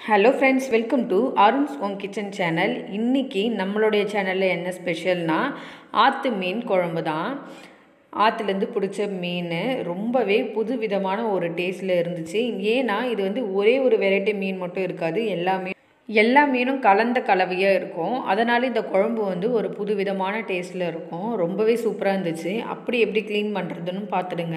hello friends welcome to Arun's home kitchen channel இன்றைக்கி நம்மளுடைய சேனலில் என்ன ஸ்பெஷல்னால் ஆற்று மீன் குழம்பு தான் ஆற்றுலேருந்து பிடிச்ச மீன் ரொம்பவே புது விதமான ஒரு டேஸ்ட்டில் இருந்துச்சு ஏன்னா இது வந்து ஒரே ஒரு வெரைட்டி மீன் மட்டும் இருக்காது எல்லாமே எல்லா மீனும் கலந்த கலவையாக இருக்கும் அதனால் இந்த குழம்பு வந்து ஒரு புது விதமான டேஸ்ட்டில் இருக்கும் ரொம்பவே சூப்பராக இருந்துச்சு அப்படி எப்படி க்ளீன் பண்ணுறதுன்னு பார்த்துடுங்க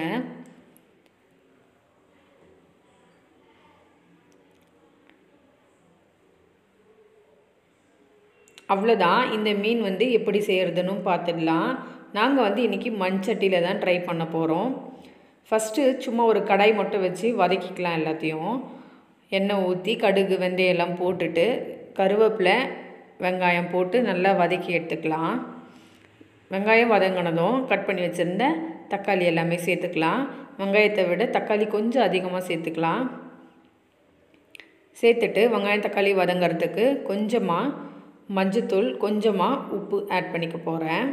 அவ்வளோதான் இந்த மீன் வந்து எப்படி செய்கிறதுன்னு பார்த்துடலாம் நாங்கள் வந்து இன்றைக்கி மண்சட்டியில் தான் ட்ரை பண்ண போகிறோம் ஃபஸ்ட்டு சும்மா ஒரு கடாய் மட்டும் வச்சு வதக்கிக்கலாம் எல்லாத்தையும் எண்ணெய் ஊற்றி கடுகு வெந்தயம் எல்லாம் போட்டுட்டு கருவேப்பிலை வெங்காயம் போட்டு நல்லா வதக்கி எடுத்துக்கலாம் வெங்காயம் வதங்கினதும் கட் பண்ணி வச்சுருந்த தக்காளி எல்லாமே சேர்த்துக்கலாம் வெங்காயத்தை விட தக்காளி கொஞ்சம் அதிகமாக சேர்த்துக்கலாம் சேர்த்துட்டு வெங்காயம் தக்காளி வதங்கிறதுக்கு கொஞ்சமாக மஞ்சத்தூள் கொஞ்சமாக உப்பு ஆட் பண்ணிக்க போகிறேன்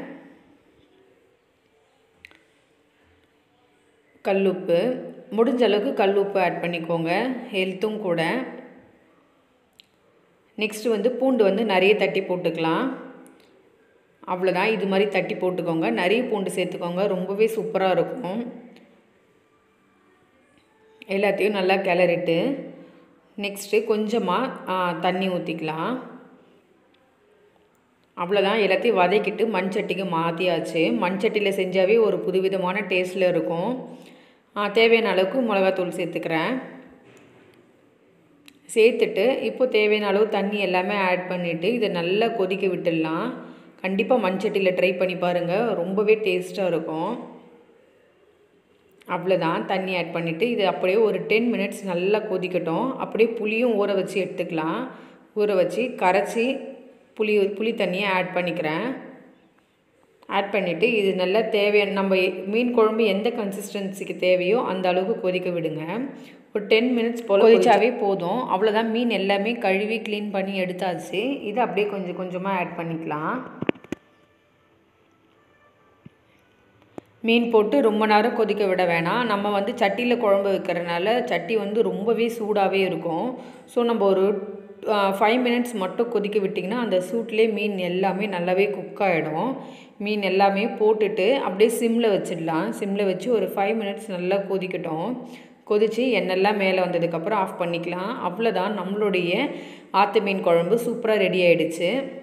கல்லுப்பு முடிஞ்ச அளவுக்கு கல் உப்பு ஆட் பண்ணிக்கோங்க ஹெல்த்தும் கூட நெக்ஸ்ட்டு வந்து பூண்டு வந்து நிறைய தட்டி போட்டுக்கலாம் அவ்வளோதான் இது மாதிரி தட்டி போட்டுக்கோங்க நிறைய பூண்டு சேர்த்துக்கோங்க ரொம்பவே சூப்பராக இருக்கும் எல்லாத்தையும் நல்லா கிளறிட்டு நெக்ஸ்ட்டு கொஞ்சமாக தண்ணி ஊற்றிக்கலாம் அவ்வளோதான் எல்லாத்தையும் வதக்கிட்டு மண் சட்டிக்கு மாற்றியாச்சு மண் சட்டியில் செஞ்சாவே ஒரு புதுவிதமான டேஸ்ட்டில் இருக்கும் தேவையான அளவுக்கு மிளகாத்தூள் சேர்த்துக்கிறேன் சேர்த்துட்டு இப்போ தேவையான அளவு தண்ணி எல்லாமே ஆட் பண்ணிவிட்டு இதை நல்லா கொதிக்க விட்டுடலாம் கண்டிப்பாக மண் சட்டியில் ட்ரை பண்ணி பாருங்கள் ரொம்பவே டேஸ்ட்டாக இருக்கும் அவ்வளோதான் தண்ணி ஆட் பண்ணிவிட்டு இது அப்படியே ஒரு டென் மினிட்ஸ் நல்லா கொதிக்கட்டும் அப்படியே புளியும் ஊற வச்சு எடுத்துக்கலாம் ஊற வச்சு கரைச்சி புளி புளி தண்ணியை ஆட் பண்ணிக்கிறேன் ஆட் பண்ணிவிட்டு இது நல்லா தேவையான நம்ம மீன் குழம்பு எந்த கன்சிஸ்டன்சிக்கு தேவையோ அந்த அளவுக்கு கொதிக்க விடுங்க ஒரு டென் மினிட்ஸ் போல் கொதிச்சாவே போதும் அவ்வளோதான் மீன் எல்லாமே கழுவி க்ளீன் பண்ணி எடுத்தாச்சு இது அப்படியே கொஞ்சம் கொஞ்சமாக ஆட் பண்ணிக்கலாம் மீன் போட்டு ரொம்ப நேரம் கொதிக்க விட வேணாம் நம்ம வந்து சட்டியில் குழம்பு வைக்கிறனால சட்டி வந்து ரொம்பவே சூடாகவே இருக்கும் ஸோ நம்ம ஒரு ஃபைவ் மினிட்ஸ் மட்டும் கொதிக்க விட்டிங்கன்னா அந்த சூட்லேயே மீன் எல்லாமே நல்லாவே குக் ஆகிடும் மீன் எல்லாமே போட்டுட்டு அப்படியே சிம்மில் வச்சிடலாம் சிம்மில் வச்சு ஒரு ஃபைவ் மினிட்ஸ் நல்லா கொதிக்கட்டும் கொதித்து எண்ணெல்லாம் மேலே வந்ததுக்கப்புறம் ஆஃப் பண்ணிக்கலாம் அவ்வளோதான் நம்மளுடைய ஆற்று மீன் குழம்பு சூப்பராக ரெடி ஆகிடுச்சு